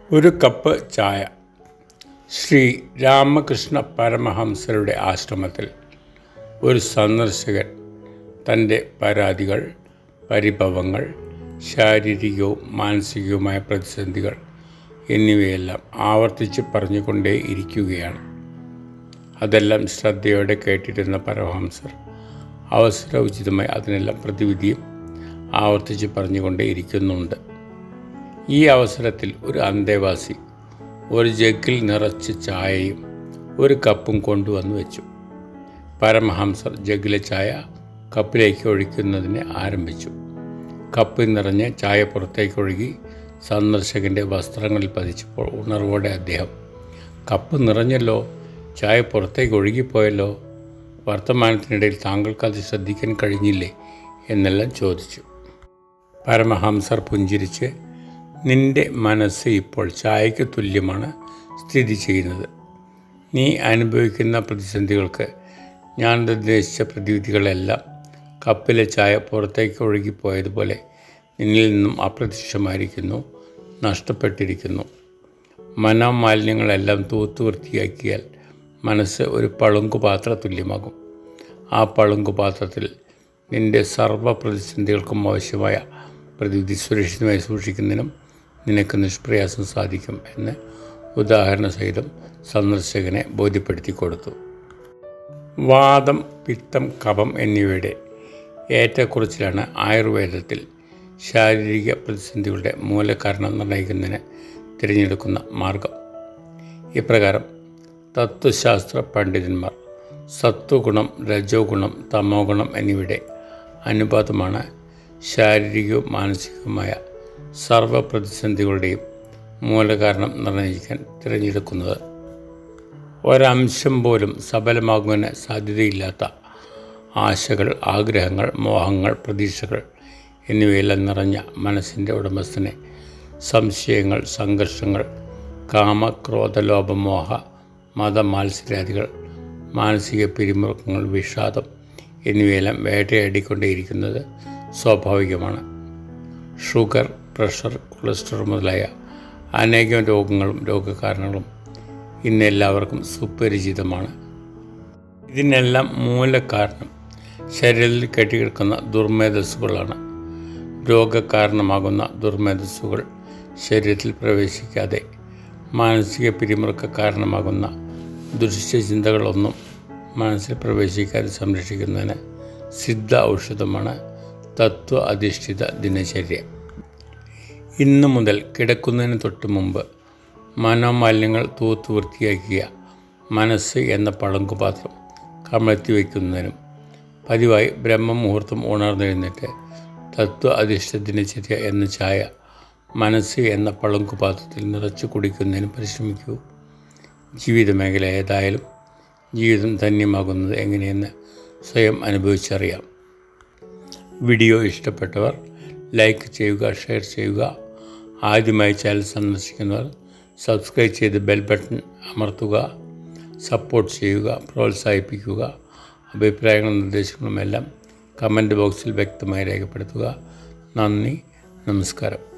ഒരു കപ്പ് ചായ ശ്രീ രാമകൃഷ്ണ പരമഹംസരുടെ ആശ്രമത്തിൽ ഒരു സന്ദർശകൻ തൻ്റെ പരാതികൾ പരിഭവങ്ങൾ ശാരീരികവും മാനസികവുമായ പ്രതിസന്ധികൾ എന്നിവയെല്ലാം ആവർത്തിച്ച് പറഞ്ഞുകൊണ്ടേ ഇരിക്കുകയാണ് അതെല്ലാം ശ്രദ്ധയോടെ കേട്ടിരുന്ന പരമഹംസർ അവസരോചിതമായി അതിനെല്ലാം പ്രതിവിധിയും ആവർത്തിച്ച് പറഞ്ഞുകൊണ്ടേ ഇരിക്കുന്നുണ്ട് ഈ അവസരത്തിൽ ഒരു അന്തേവാസി ഒരു ജഗ്ഗിൽ നിറച്ച് ചായയും ഒരു കപ്പും കൊണ്ടുവന്ന് വെച്ചു പരമഹംസർ ജഗ്ഗിലെ ചായ കപ്പിലേക്ക് ഒഴിക്കുന്നതിന് ആരംഭിച്ചു കപ്പിൽ നിറഞ്ഞ് ചായ പുറത്തേക്ക് ഒഴുകി സന്ദർശകൻ്റെ വസ്ത്രങ്ങളിൽ പതിച്ചപ്പോൾ ഉണർവോടെ അദ്ദേഹം കപ്പ് നിറഞ്ഞല്ലോ ചായ പുറത്തേക്ക് ഒഴുകിപ്പോയല്ലോ വർത്തമാനത്തിനിടയിൽ താങ്കൾക്കത് ശ്രദ്ധിക്കാൻ കഴിഞ്ഞില്ലേ എന്നെല്ലാം ചോദിച്ചു പരമഹംസർ പുഞ്ചിരിച്ച് നിന്റെ മനസ്സ് ഇപ്പോൾ ചായയ്ക്ക് തുല്യമാണ് സ്ഥിതി ചെയ്യുന്നത് നീ അനുഭവിക്കുന്ന പ്രതിസന്ധികൾക്ക് ഞാൻ നിർദ്ദേശിച്ച പ്രതിവിധികളെല്ലാം കപ്പിലെ ചായ പുറത്തേക്ക് ഒഴുകിപ്പോയതുപോലെ നിന്നിൽ നിന്നും അപ്രത്യക്ഷമായിരിക്കുന്നു നഷ്ടപ്പെട്ടിരിക്കുന്നു മനോമാലിന്യങ്ങളെല്ലാം തൂത്തു വൃത്തിയാക്കിയാൽ മനസ്സ് ഒരു പളുങ്കുപാത്ര തുല്യമാകും ആ പളുങ്കുപാത്രത്തിൽ നിന്റെ സർവ്വ പ്രതിസന്ധികൾക്കും ആവശ്യമായ പ്രതിവിധി സുരക്ഷിതമായി സൂക്ഷിക്കുന്നതിനും നിനക്ക് നിഷ്പ്രയാസം സാധിക്കും എന്ന് ഉദാഹരണ സഹിതം സന്ദർശകനെ ബോധ്യപ്പെടുത്തി കൊടുത്തു വാദം പിത്തം കഫം എന്നിവയുടെ ഏറ്റക്കുറച്ചിലാണ് ആയുർവേദത്തിൽ ശാരീരിക പ്രതിസന്ധികളുടെ മൂലകാരണം നിർണ്ണയിക്കുന്നതിന് തിരഞ്ഞെടുക്കുന്ന മാർഗം ഇപ്രകാരം തത്വശാസ്ത്ര പണ്ഡിതന്മാർ സത്വഗുണം രജോ ഗുണം തമോ ഗുണം എന്നിവയുടെ അനുപാതമാണ് ശാരീരികവും മാനസികവുമായ സർവ പ്രതിസന്ധികളുടെയും മൂലകാരണം നിർണ്ണയിക്കാൻ തിരഞ്ഞെടുക്കുന്നത് ഒരംശം പോലും സഫലമാകുവാൻ സാധ്യതയില്ലാത്ത ആശകൾ ആഗ്രഹങ്ങൾ മോഹങ്ങൾ പ്രതീക്ഷകൾ എന്നിവയെല്ലാം നിറഞ്ഞ മനസ്സിൻ്റെ ഉടമസ്ഥനെ സംശയങ്ങൾ സംഘർഷങ്ങൾ കാമ ക്രോധ ലോപമോഹ മതമാത്സര്യാദികൾ മാനസിക പിരിമുറുക്കങ്ങൾ വിഷാദം എന്നിവയെല്ലാം വേട്ടയാടിക്കൊണ്ടേയിരിക്കുന്നത് സ്വാഭാവികമാണ് ഷുഗർ പ്രഷർ കൊളസ്ട്രോൾ മുതലായ അനേകം രോഗങ്ങളും രോഗകാരണങ്ങളും ഇന്ന് എല്ലാവർക്കും സുപരിചിതമാണ് ഇതിനെല്ലാം മൂലകാരണം ശരീരത്തിൽ കെട്ടിക്കിടക്കുന്ന ദുർമേധസ്സുകളാണ് രോഗകാരണമാകുന്ന ദുർമേധസ്സുകൾ ശരീരത്തിൽ പ്രവേശിക്കാതെ മാനസിക പിരിമുറുക്ക കാരണമാകുന്ന ദുഷിച്ച ചിന്തകളൊന്നും മനസ്സിൽ പ്രവേശിക്കാതെ സംരക്ഷിക്കുന്നതിന് സിദ്ധ ഔഷധമാണ് തത്വ അധിഷ്ഠിത ദിനചര്യ ഇന്നു മുതൽ കിടക്കുന്നതിന് തൊട്ട് മുമ്പ് മനോമാലിന്യങ്ങൾ തൂത്ത് വൃത്തിയാക്കിയ മനസ്സ് എന്ന പളങ്കുപാത്രം കമഴ്ത്തി വയ്ക്കുന്നതിനും പതിവായി ബ്രഹ്മമുഹൂർത്തം ഉണർന്നെഴുന്നേറ്റ് തത്വ അധിഷ്ഠിത ദിനചര്യ എന്ന ചായ മനസ്സ് എന്ന പളങ്കുപാത്രത്തിൽ നിറച്ചു കുടിക്കുന്നതിന് പരിശ്രമിക്കൂ ജീവിത മേഖല ഏതായാലും ജീവിതം ധന്യമാകുന്നത് എങ്ങനെയെന്ന് സ്വയം അനുഭവിച്ചറിയാം വീഡിയോ ഇഷ്ടപ്പെട്ടവർ ലൈക്ക് ചെയ്യുക ഷെയർ ചെയ്യുക ആദ്യമായി ചാനൽ സന്ദർശിക്കുന്നവർ സബ്സ്ക്രൈബ് ചെയ്ത് ബെൽ ബട്ടൺ അമർത്തുക സപ്പോർട്ട് ചെയ്യുക പ്രോത്സാഹിപ്പിക്കുക അഭിപ്രായങ്ങളും നിർദ്ദേശങ്ങളുമെല്ലാം കമൻറ്റ് ബോക്സിൽ വ്യക്തമായി രേഖപ്പെടുത്തുക നന്ദി നമസ്കാരം